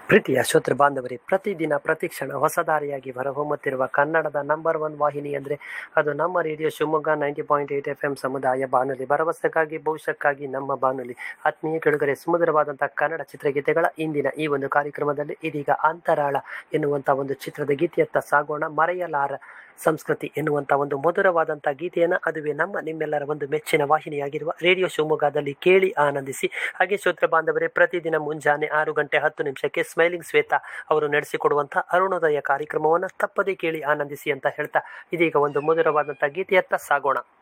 ಪ್ರೀತಿಯ ಶ್ರೋತೃ ಬಾಂಧವರೇ ಪ್ರತಿದಿನ ಪ್ರತಿಕ್ಷಣ ಹೊಸ ದಾರಿಯಾಗಿ ಹೊರಹೊಮ್ಮುತ್ತಿರುವ ಕನ್ನಡದ ನಂಬರ್ ಒನ್ ವಾಹಿನಿ ಅಂದರೆ ಅದು ನಮ್ಮ radio Shivamogga ninety point eight F M ಸಮುದಾಯ ಬಾನುಲಿ ಭರವಸೆಗಾಗಿ ಭವಿಷ್ಯಕ್ಕಾಗಿ ನಮ್ಮ ಬಾನುಲಿ ಆತ್ಮೀಯ ಕೆಡುಗರೆ ಸುಮಧುರವಾದಂಥ ಕನ್ನಡ ಚಿತ್ರಗೀತೆಗಳ ಇಂದಿನ ಈ ಒಂದು ಕಾರ್ಯಕ್ರಮದಲ್ಲಿ ಇದೀಗ ಅಂತರಾಳ ಎನ್ನುವಂಥ ಒಂದು ಚಿತ್ರದ ಗೀತೆಯತ್ತ ಸಾಗೋಣ ಮರೆಯಲಾರ ಸಂಸ್ಕೃತಿ ಎನ್ನುವಂಥ ಒಂದು ಮಧುರವಾದಂಥ ಗೀತೆಯನ್ನು ಅದುವೇ ನಮ್ಮ ನಿಮ್ಮೆಲ್ಲರ ಒಂದು ಮೆಚ್ಚಿನ ವಾಹಿನಿಯಾಗಿರುವ ರೇಡಿಯೋ ಶಿವಮೊಗ್ಗದಲ್ಲಿ ಕೇಳಿ ಆನಂದಿಸಿ ಹಾಗೆ ಶ್ರೋತೃ ಬಾಂಧವರೇ ಪ್ರತಿದಿನ ಮುಂಜಾನೆ ಆರು ಗಂಟೆ ಹತ್ತು ನಿಮಿಷಕ್ಕೆ ಸ್ಮೈಲಿಂಗ್ ಶ್ವೇತಾ ಅವರು ನಡೆಸಿಕೊಡುವಂಥ ಅರುಣೋದಯ ಕಾರ್ಯಕ್ರಮವನ್ನು ತಪ್ಪದೇ ಕೇಳಿ ಆನಂದಿಸಿ ಅಂತ ಹೇಳ್ತಾ ಇದೀಗ ಒಂದು ಮಧುರವಾದಂಥ ಗೀತೆಯತ್ತ ಸಾಗೋಣ